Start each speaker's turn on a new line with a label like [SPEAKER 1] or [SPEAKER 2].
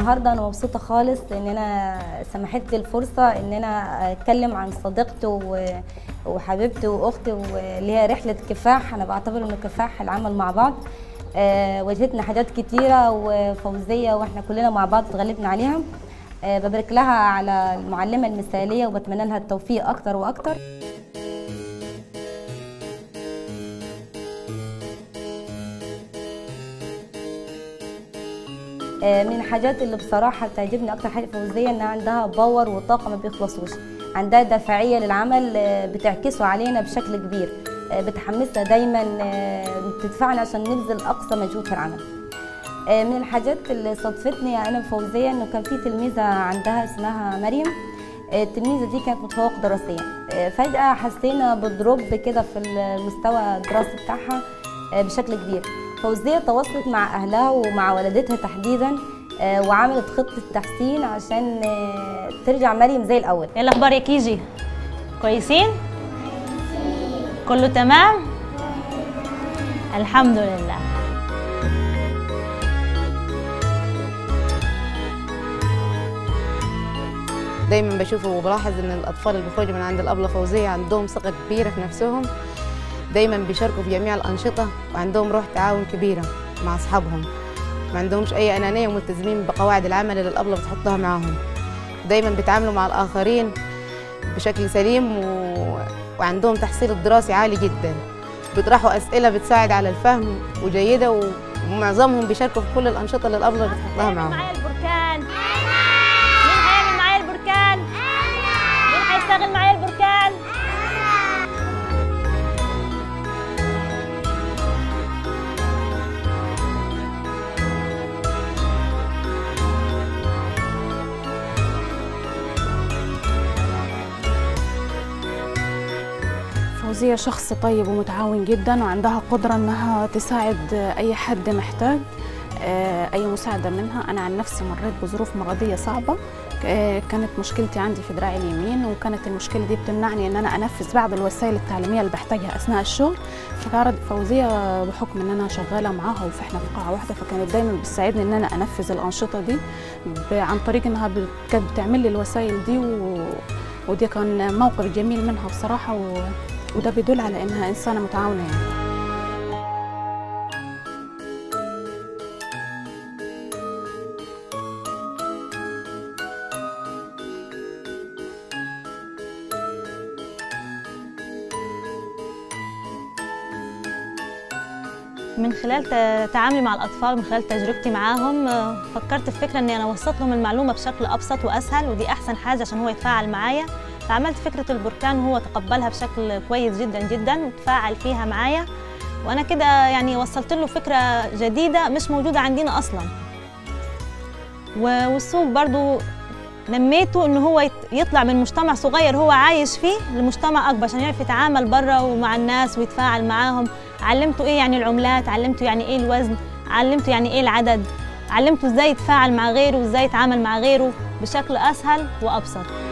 [SPEAKER 1] النهارده انا مبسوطه خالص ان انا سمحت لي الفرصه ان انا اتكلم عن صديقتي و- وحبيبتي واختي واللي هي رحله كفاح انا بعتبر انه كفاح العمل مع بعض آه، واجهتنا حاجات كتيره وفوزيه واحنا كلنا مع بعض اتغلبنا عليها آه، ببارك لها على المعلمه المثاليه وبتمنى لها التوفيق اكتر واكتر آه، من الحاجات اللي بصراحة بتعجبني أكتر حاجة فوزية إنها عندها باور وطاقة ما بيخلصوش عندها دافعية للعمل آه، بتعكسه علينا بشكل كبير آه، بتحمسنا دايما آه، بتدفعنا عشان نبذل أقصى مجهود في العمل آه، من الحاجات اللي صدفتني أنا فوزية إنه كان في تلميذة عندها اسمها مريم آه، التلميذة دي كانت متفوقة دراسيا آه، فجأة حسينا بدروب كده في المستوى الدراسي بتاعها آه، بشكل كبير فوزية تواصلت مع أهلها ومع والدتها تحديدا آه، وعملت خطة تحسين عشان آه، ترجع مريم زي الأول
[SPEAKER 2] ايه الاخبار يا كيجي كويسين كله تمام الحمد لله
[SPEAKER 3] دايما بشوف وبلاحظ ان الاطفال اللي بيخرجوا من عند الابله فوزيه عندهم ثقه كبيره في نفسهم دايما بيشاركوا في جميع الانشطه وعندهم روح تعاون كبيره مع اصحابهم ما عندهمش اي انانيه وملتزمين بقواعد العمل اللي الابله بتحطها معاهم دايما بيتعاملوا مع الاخرين بشكل سليم و... وعندهم تحصيل دراسي عالي جدا بيطرحوا اسئله بتساعد على الفهم وجيده و... ومعظمهم بيشاركوا في كل الانشطه اللي الابله بتحطها معاهم
[SPEAKER 2] معايا البركان مين هيعمل معايا البركان مين هيشتغل معايا البركان
[SPEAKER 4] فوزية شخص طيب ومتعاون جدا وعندها قدرة انها تساعد اي حد محتاج آه، اي مساعدة منها انا عن نفسي مريت بظروف مرضية صعبة آه، كانت مشكلتي عندي في دراعي اليمين وكانت المشكلة دي بتمنعني ان انا انفذ بعض الوسائل التعليمية اللي بحتاجها اثناء الشغل فكانت فوزية بحكم ان انا شغالة معاها وفاحنا في قاعة واحدة فكانت دايما بتساعدني ان انا انفذ الانشطة دي ب- عن طريق انها بت- كانت بتعمل لي الوسائل دي و... ودي كان موقف جميل منها بصراحة و... وده بيدل على انها انسانه متعاونه يعني
[SPEAKER 2] من خلال ت- تعاملي مع الأطفال من خلال تجربتي معاهم آه، فكرت في فكرة إني أنا أوصل لهم المعلومة بشكل أبسط وأسهل ودي أحسن حاجة عشان هو يتفاعل معايا فعملت فكرة البركان وهو تقبلها بشكل كويس جدا جدا وتفاعل فيها معايا وأنا كده يعني وصلت له فكرة جديدة مش موجودة عندنا أصلا و- والسوق برضو نميته إنه هو يت- يطلع من مجتمع صغير هو عايش فيه لمجتمع أكبر عشان يعرف يتعامل برا ومع الناس ويتفاعل معاهم علمته ايه يعني العملات علمته يعني ايه الوزن علمته يعني ايه العدد علمته ازاي يتفاعل مع غيره وازاي يتعامل مع غيره بشكل اسهل وابسط